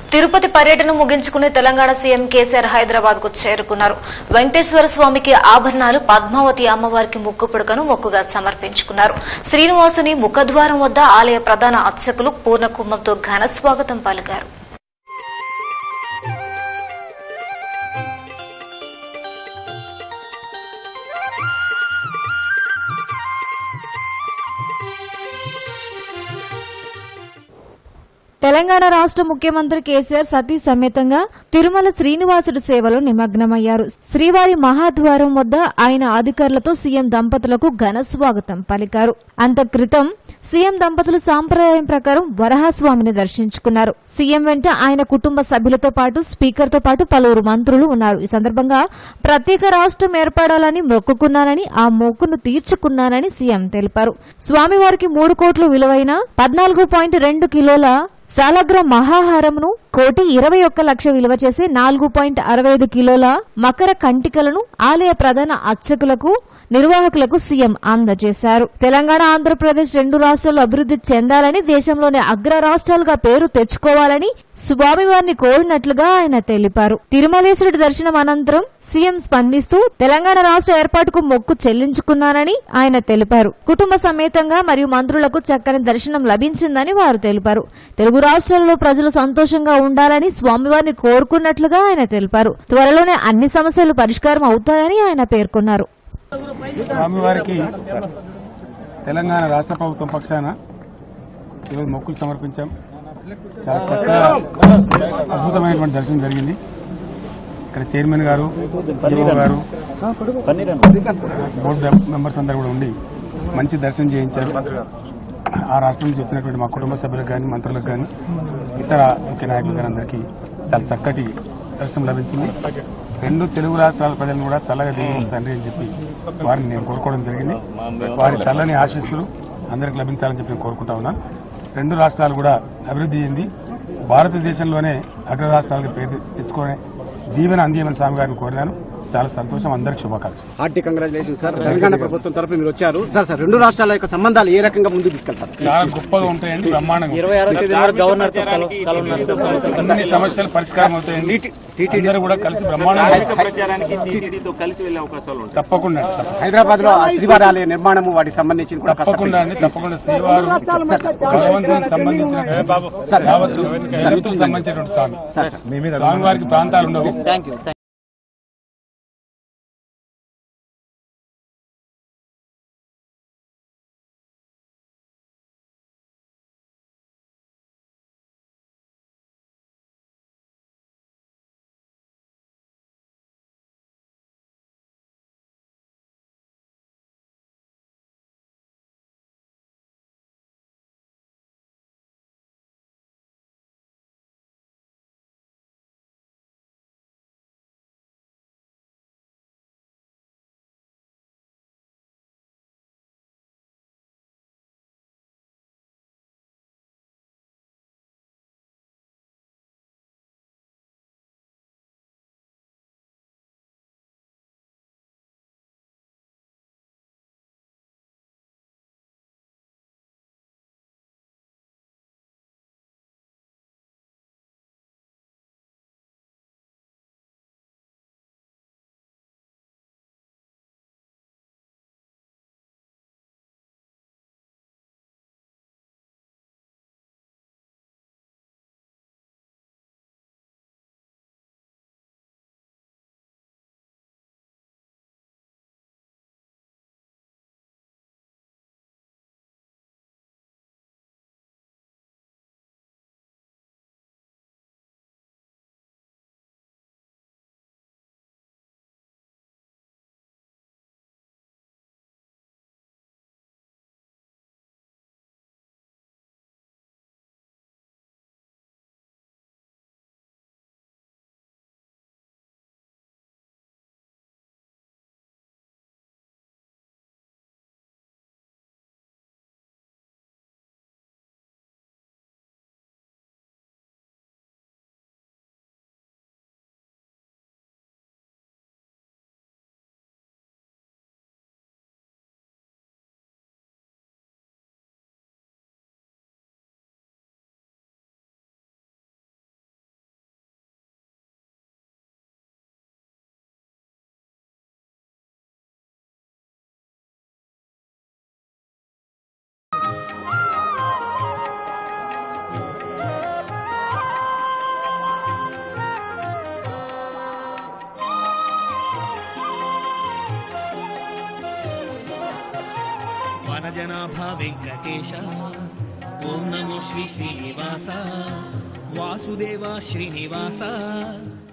తిరుపతి పర్యటన ముగించుకుని తెలంగాణ సీఎం కేసీఆర్ హైదరాబాద్ కు చేరుకున్నారు వెంకటేశ్వర స్వామికి ఆభరణాలు పద్మావతి అమ్మవారికి ముక్కు పుడకను మొక్కుగా సమర్పించుకున్నారు శ్రీనివాసుని ముఖద్వారం వద్ద ఆలయ ప్రధాన అర్చకులు పూర్ణ కుంభంతో ఘన స్వాగతం పలికారు తెలంగాణ రాష్ట్ర ముఖ్యమంత్రి కేసీఆర్ సతీ సమేతంగా తిరుమల శ్రీనివాసుడి సేవలో నిమగ్నమయ్యారు శ్రీవారి మహాద్వారం వద్ద ఆయన అధికారులతో సీఎం దంపతులకు ఘన స్వాగతం పలికారు అంత క్రితం సీఎం దంపతులు సాంప్రదాయం ప్రకారం వరహాస్వామిని దర్శించుకున్నారు సీఎం వెంట ఆయన కుటుంబ సభ్యులతో పాటు స్పీకర్ తో పాటు పలువురు మంత్రులు ఉన్నారు ఈ సందర్భంగా ప్రత్యేక రాష్ట్రం ఏర్పడాలని మొక్కుకున్నానని ఆ మొక్కును తీర్చుకున్నానని సీఎం తెలిపారు స్వామివారికి మూడు కోట్లు విలువైన పద్నాలుగు పాయింట్ రెండు కిలోల సాలగ్ర మహాహారమును కోటి ఇరవై ఒక్క లక్ష విలువ చేసే నాలుగు పాయింట్ అరవై ఐదు కిలోల మకర కంటికలను ఆలయ ప్రధాన అర్చకులకు నిర్వాహకులకు సీఎం అందజేశారు తెలంగాణ ఆంధ్రప్రదేశ్ రెండు రాష్ట్రాలు అభివృద్ధి చెందాలని దేశంలోని అగ్ర రాష్ట్రాలుగా పేరు తెచ్చుకోవాలని స్వామివారిని కోరినట్లుగా ఆయన తెలిపారు తిరుమలేశ్వరుడి దర్శనం అనంతరం సీఎం స్పందిస్తూ తెలంగాణ రాష్ట్ర ఏర్పాటుకు మొక్కు చెల్లించుకున్నానని ఆయన తెలిపారు కుటుంబ సమేతంగా మరియు మంత్రులకు చక్కని దర్శనం లభించిందని వారు తెలిపారు తెలుగు రాష్ట్రాల్లో ప్రజలు సంతోషంగా ఉండాలని స్వామివారిని కోరుకున్నట్లుగా ఆయన తెలిపారు త్వరలోనే అన్ని సమస్యలు పరిష్కారం అవుతాయని ఆయన పేర్కొన్నారు స్వామివారికి తెలంగాణ రాష్ట్ర ప్రభుత్వం పక్షాన ఈరోజు మొక్కులు సమర్పించాం చాలా చక్కగా అద్భుతమైనటువంటి దర్శనం జరిగింది ఇక్కడ చైర్మన్ గారు ఈఓ గారు బోర్డు మెంబర్స్ అందరు కూడా ఉండి మంచి దర్శనం చేయించారు ఆ రాష్ట్రం నుంచి వచ్చినటువంటి మా కుటుంబ సభ్యులకు కానీ మంత్రులకు కానీ ఇతర ముఖ్య నాయకులు కానీ అందరికీ చాలా చక్కటి దర్శనం లభించింది రెండు తెలుగు రాష్ట్రాల ప్రజలను కూడా చల్లగా దేవుని తండ్రి అని చెప్పి వారిని నేను కోరుకోవడం జరిగింది వారి చల్లని ఆశీస్సులు అందరికి లభించాలని చెప్పి నేను కోరుకుంటా ఉన్నాను రెండు రాష్ట్రాలు కూడా అభివృద్ధి చెంది భారతదేశంలోనే అగ్ర రాష్ట్రాలకు పేరు తెచ్చుకునే దీవెన అందియమని స్వామి గారిని కోరినాను చాలా సంతోషం అందరికి శుభాకాంక్షలు హార్టీ కంగ్రాచులేషన్ సార్ తెలంగాణ ప్రభుత్వం తరఫున మీరు వచ్చారు సార్ సార్ రెండు రాష్ట్రాల యొక్క సంబంధాలు ఏ రకంగా ముందుకు తీసుకెళ్తారు చాలా గొప్పగా ఉంటాయండి బ్రహ్మాండంగా ఇరవై ఆరో తేదీ నాడు గవర్నర్ తో కల- కలవనున్నారు. అన్ని సమస్యలు పరిష్కారం అవుతాయండి అందరూ కూడా కలిసి బ్రహ్మాండంగా రాజకీయ ప్రచారానికి టీటీడీతో కలిసి వెళ్లే అవకాశాలు ఉంటాయి తప్పకుండా హైదరాబాద్ లో శ్రీవారి ఆలయ నిర్మాణము వాటికి సంబంధించి కూడా కాస్త తప్పకుండా అండి తప్పకుండా శ్రీవారు భగవంతునికి సంబంధించిన యావత్తు జగత్తుకు సంబంధించినటువంటి స్వామి స్వామి వారికి ప్రాంతాలు ఉండవు థ్యాంక్ యూ వనజనాభ వెంకటేశ ఓం నమో శ్రీ శ్రీనివాస వాసుదేవ శ్రీనివాస